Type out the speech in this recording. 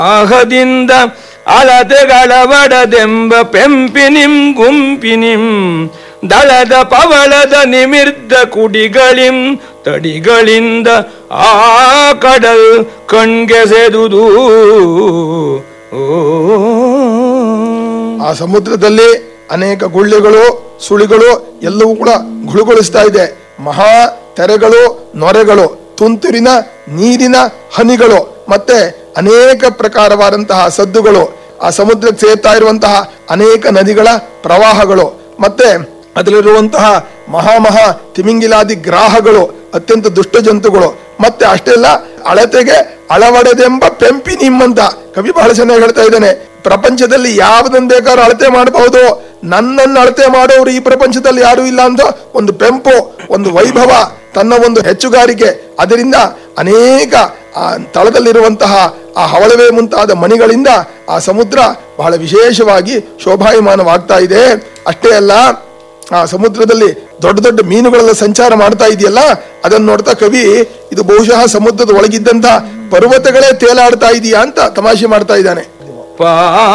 ಆಹದಿಂದ ಅಳತೆಗಳವಡದೆಂಬ ಪೆಂಪಿನಿಂ ಗುಂಪಿನಿಂ ದಳದ ಪವಳದ ನಿಮಿರ್ದ ಕುಡಿಗಳಿಂ ತಡಿಗಳಿಂದ ಆ ಕಡಲ್ ಕಣ್ಗೆಸೆದುದು ಓ ಆ ಸಮುದ್ರದಲ್ಲಿ ಅನೇಕ ಗುಳ್ಳೆಗಳು ಸುಳಿಗಳು ಎಲ್ಲವೂ ಕೂಡ ಗುಳುಗೊಳಿಸ್ತಾ ಇದೆ ಮಹಾ ತೆರೆಗಳು ನೊರೆಗಳು ತುಂತುರಿನ ನೀರಿನ ಹನಿಗಳು ಮತ್ತೆ ಅನೇಕ ಪ್ರಕಾರವಾದಂತಹ ಸದ್ದುಗಳು ಆ ಸಮುದ್ರಕ್ಕೆ ಸೇರ್ತಾ ಇರುವಂತಹ ಅನೇಕ ನದಿಗಳ ಪ್ರವಾಹಗಳು ಮತ್ತೆ ಅದರಲ್ಲಿರುವಂತಹ ಮಹಾ ಮಹಾ ತಿಮಿಂಗಿಲಾದಿ ಗ್ರಾಹಗಳು ಅತ್ಯಂತ ದುಷ್ಟ ಜಂತುಗಳು ಮತ್ತೆ ಅಷ್ಟೆಲ್ಲ ಅಳತೆಗೆ ಅಳವಡದೆಂಬ ಪೆಂಪಿ ನಿಮ್ಮಂತ ಕವಿ ಬಹಳ ಚೆನ್ನಾಗಿ ಹೇಳ್ತಾ ಇದ್ದಾನೆ ಪ್ರಪಂಚದಲ್ಲಿ ಯಾವುದನ್ನ ಬೇಕಾದ್ರೂ ಅಳತೆ ಮಾಡಬಹುದು ನನ್ನನ್ನು ಅಳತೆ ಮಾಡೋರು ಈ ಪ್ರಪಂಚದಲ್ಲಿ ಯಾರು ಇಲ್ಲ ಅಂತ ಒಂದು ಪೆಂಪು ಒಂದು ವೈಭವ ತನ್ನ ಒಂದು ಹೆಚ್ಚುಗಾರಿಕೆ ಅದರಿಂದ ಅನೇಕ ಆ ತಳದಲ್ಲಿರುವಂತಹ ಆ ಹವಳವೆ ಮುಂತಾದ ಮಣಿಗಳಿಂದ ಆ ಸಮುದ್ರ ಬಹಳ ವಿಶೇಷವಾಗಿ ಶೋಭಾಯಮಾನವಾಗ್ತಾ ಇದೆ ಅಷ್ಟೇ ಅಲ್ಲ ಆ ಸಮುದ್ರದಲ್ಲಿ ದೊಡ್ಡ ದೊಡ್ಡ ಮೀನುಗಳೆಲ್ಲ ಸಂಚಾರ ಮಾಡ್ತಾ ಇದೆಯಲ್ಲ ಅದನ್ನ ನೋಡ್ತಾ ಕವಿ ಇದು ಬಹುಶಃ ಸಮುದ್ರದ ಒಳಗಿದ್ದಂತ ಪರ್ವತಗಳೇ ತೇಲಾಡ್ತಾ ಇದೆಯಾ ಅಂತ ತಮಾಷೆ ಮಾಡ್ತಾ ಇದ್ದಾನೆ ಪಾ